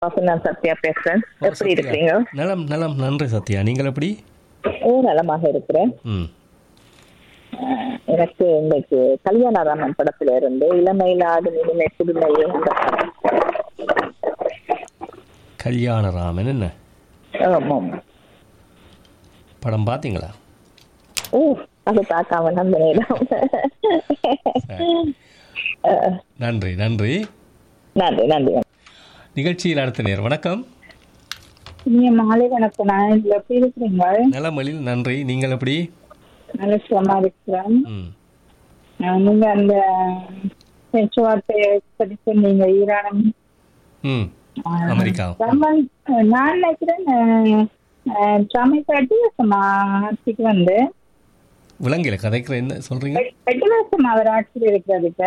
நான் சத்யா பேசுறேன் எப்படி இருக்கிறீங்க நலம் நலம் நன்றி சத்யா நீங்கள் எப்படி ஓ நலமாக இருக்கிறேன் ம் அஹ், எனக்கு இன்னைக்கு கல்யாணராமன் படத்துல இருந்து இளமையிலாது இனிமை புதுமையே அந்த படம் கல்யாணராமன் என்ன ஆமாம் படம் பார்த்தீங்களா ஓ அது பார்க்காம நம்ம நேரம் அஹ், நன்றி நன்றி நன்றி நன்றி நிகழ்ச்சியில் அடுத்த நேர் வணக்கம் நீங்க மாலை வணக்கம் நான் இதுல எப்படி இருக்கிறீங்க நலமலில் நன்றி நீங்கள் எப்படி நல்ல சுகமா இருக்கிறேன் ம் அஹ் நீங்க அந்த பேச்சுவார்த்தையை பத்தி சொன்னீங்க ஈரானும் ம் அஹ், அமெரிக்கா ஜெர்மன் அஹ், நான் நினைக்கிறேன் ஜமைக்கு எட்டு வருஷமா ஆட்சிக்கு வந்து விலங்கில கதைக்கிற என்ன சொல்றீங்க எ- எட்டு வருஷமா அவர் ஆட்சியில் இருக்கிறது இப்ப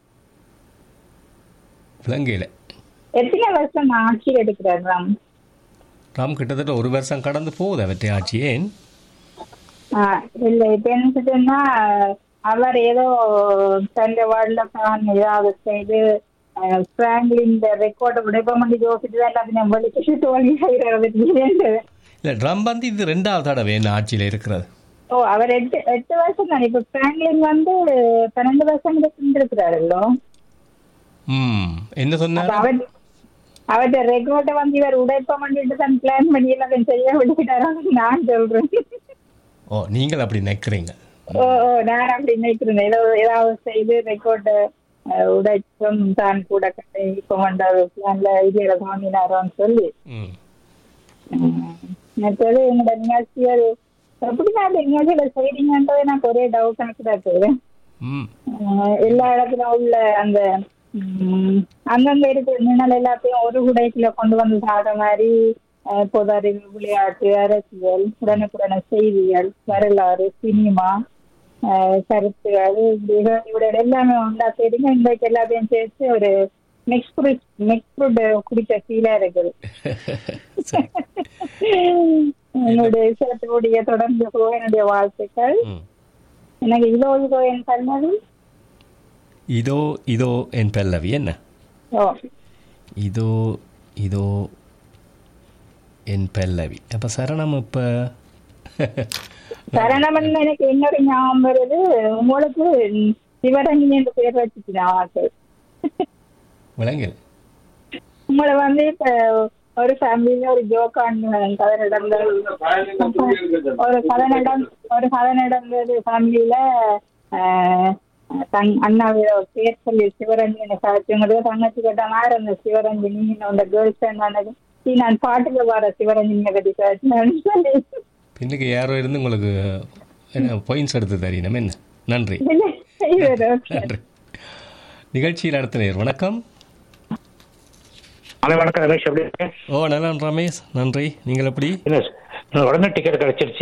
விலங்கையில் எத்தனை வருஷம் ஆட்சியில் எடுக்கிறார் ராம் ராம் கிட்டத்தட்ட ஒரு வருஷம் கடந்து போகுது அவற்றை ஆட்சி ஏன் ஆஹ் இல்ல இப்ப என்ன சொல்றேன்னா அவர் ஏதோ தந்த வார்டுல தான் ஏதாவது செய்து பிராங்க்லின் இந்த ரெக்கார்டை உடைப்ப பண்ணி யோசிச்சு தான் எல்லாத்தையும் வெளிச்சு தோல்வி செய்யறது இல்லை ட்ரம் வந்து இது ரெண்டாவது தடவை என்ன ஆட்சியில் இருக்கிறது ஓ அவர் எட்டு எட்டு வருஷம் தான் இப்ப பிராங்க்லின் வந்து பன்னெண்டு வருஷம் இருந்திருக்கிறாருல்லோ ம் என்ன அப்ப சொன்னார் அவர் அவர்கிட்ட ரெக்கார்டை வந்து இவர் உடைப்ப பண்ணிட்டு தான் பிளான் பண்ணி எல்லாத்தையும் செய்ய விட்டுட்டாரான்னு நான் சொல்றேன் ஓ நீங்கள் அப்படி நினைக்கிறீங்க ஓ ஓ நான் அப்படி நினைக்கிறேன் ஏதோ ஏதாவது செய்து ரெக்கார்டு உடைச்சும் தான் கூட கட்டை இப்போ வந்தாரு பிளான்ல இதில் வாங்கினாரோன்னு சொல்லி ம் உம், மற்றது எங்களோட நிகழ்ச்சிகள் எப்படி நான் அந்த நிகழ்ச்சியில செய்றீங்கன்றது எனக்கு ஒரே டவுட் எனக்கு தான் இருக்குது ம் அஹ் எல்லா இடத்துல உள்ள அந்த உம், அங்கங்க இருக்கிற நிழல் எல்லாத்தையும் ஒரு குடைக்குள்ள கொண்டு வந்து சாடுற மாதிரி அஹ், பொது அறிவு விளையாட்டு அரசியல் உடனுக்குடன செய்திகள் வரலாறு சினிமா அஹ், கருத்துகள் இப்படி இவரோட எல்லாமே உண்டா சரிங்க இன்றைக்கு எல்லாத்தையும் சேர்த்து ஒரு மிக்ஸ் ஃப்ரூட் மிக்ஸ் ஃப்ரூட் குடிச்ச ஃபீலா இருக்குது சரி என்னுடைய விஷயத்தோடைய தொடர்ந்து போக என்னுடைய வாழ்த்துக்கள் ம் எனக்கு இதோ இதோ என் கண்ணது இதோ இதோ என் பல்லவி என்ன ஓ இதோ இதோ என் பல்லவி அப்போ சரணம் இப்போ சரணமன் எனக்கு இன்னொரு ஞாபகம் வருது உங்களுக்கு சிவரஞ்சனி என்று பேர் வச்சுக்கிறேன் ஆக்கள் விலங்கில் உங்களை வந்து இப்ப ஒரு ஃபேமிலியில ஒரு ஜோக்கான் கதை நடந்தது ஒரு கதை நடந் ஒரு கதை நடந்தது ஃபேமிலியில தங் அண்ணாவிட ஒரு பேர் சொல்லி சிவரஞ்சனி சாட்சியங்களுக்கு தங்கச்சி கேட்ட மாதிரி அந்த சிவரஞ்சனி அந்த கேர்ள் ஃப்ரெண்ட் ஆனது "சீ, நான் பாட்டுக்கு வர சிவரஞ்சனியை கட்டி சாட்சி சொல்லி பின்னுக்கு யாரோ இருந்து உங்களுக்கு என்ன பாயிண்ட்ஸ் எடுத்து தரணும் என்ன நன்றி இல்லை, இவர் okay. நன்றி நிகழ்ச்சியில் அடுத்த நேர் வணக்கம் ஹலோ வணக்கம் ரமேஷ் எப்படி இருக்கேன் ஓ நல்லா ரமேஷ் நன்றி நீங்கள் எப்படி என்ன இன்னும் உடனே டிக்கெட் கிடைச்சிருச்சு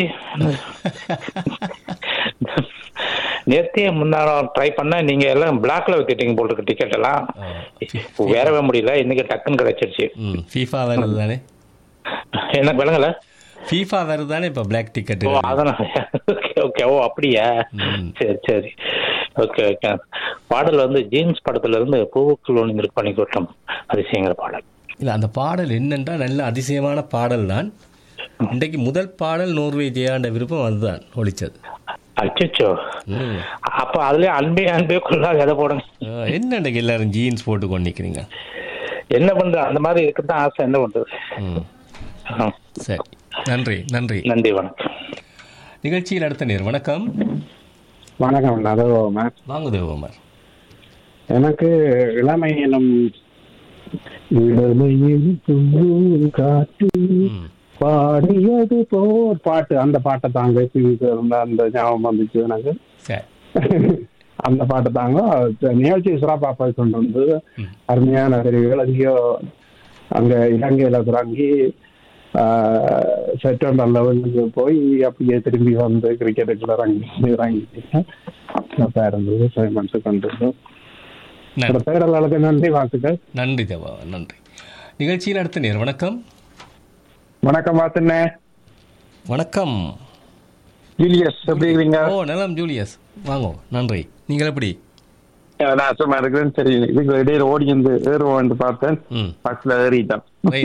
நேர்த்தியே முன்னாள் ட்ரை பண்ண நீங்க எல்லாம் பிளாக்ல வைக்கிட்டீங்க போல் இருக்கு டிக்கெட் எல்லாம் ஓ, வேறவே முடியல இன்னைக்கு டக்குன்னு கிடைச்சிருச்சு ம் ஃபீஃபா வருது தானே எனக்கு விளங்கல ஃபீஃபா வருது தானே இப்போ பிளாக் டிக்கெட் ஓ அதனால ஓகே ஓகே ஓ அப்படியா ம். சரி சரி ஓகே ஓகே பாடல் வந்து ஜீன்ஸ் படத்துல இருந்து பூவுக்குள் ஒன்று பண்ணிக்கொட்டும் அதிசயங்கிற பாடல் இல்லை அந்த பாடல் என்னென்றால் நல்ல அதிசயமான பாடல் தான் இன்றைக்கு முதல் பாடல் நோர்வே ஜெயாண்ட விருப்பம் அதுதான் ஒழிச்சது அச்சோ ம் அப்ப அதுலயே அன்பே அன்பே கொள்ளாது எதை போடுங்க ஆ, என்ன இன்றைக்கு எல்லாரும் ஜீன்ஸ் போட்டு கொண்டு நிற்கிறீங்க என்ன பண்றது அந்த மாதிரி இருக்குதான் ஆசை என்ன பண்றது ம் ஆ. சரி நன்றி நன்றி நன்றி வணக்கம் நிகழ்ச்சியில் அடுத்த நேர் வணக்கம் வணக்கம் நதவோமர் வாங்க தேவகுமார் எனக்கு இளமை எனும் இளமை எனும் காற்று ம் பாடியது போர் பாட்டு அந்த பாட்டை தாங்க சிவிக்கு இருந்த அந்த ஞாபகம் வந்துச்சு எனக்கு சரி அந்த பாட்டை தாங்க நிகழ்ச்சி சிறப்பா போய் கொண்டு வந்து அருமையான கருவிகள் அதிகம் அங்க இலங்கையில தொடங்கி செப்டம்பர் லெவலுக்கு போய் அப்படியே திரும்பி வந்து கிரிக்கெட்டுக்குள்ள இறங்கி இறங்கி சிறப்பா இருந்தது பேமெண்ட்ஸ் கொண்டு இருந்தோம் நன்றி பேரர்களுக்கு நன்றி வாழ்த்துக்கள் நன்றி தேவா நன்றி நிகழ்ச்சியில் அடுத்த நேர் வணக்கம் வணக்கம் பார்த்துண்ணே வணக்கம் ஜூலியஸ் எப்படி இருக்கிறீங்க ஓ நலம் ஜூலியஸ் வாங்கோ நன்றி நீங்கள் எப்படி நான் சும்மா இருக்கிறேன் சரி இதுக்கு இடையில ஓடி வந்து ஏறுவோம் பார்த்தேன் ம் பஸ்ல ஏறிட்டேன் ரைட்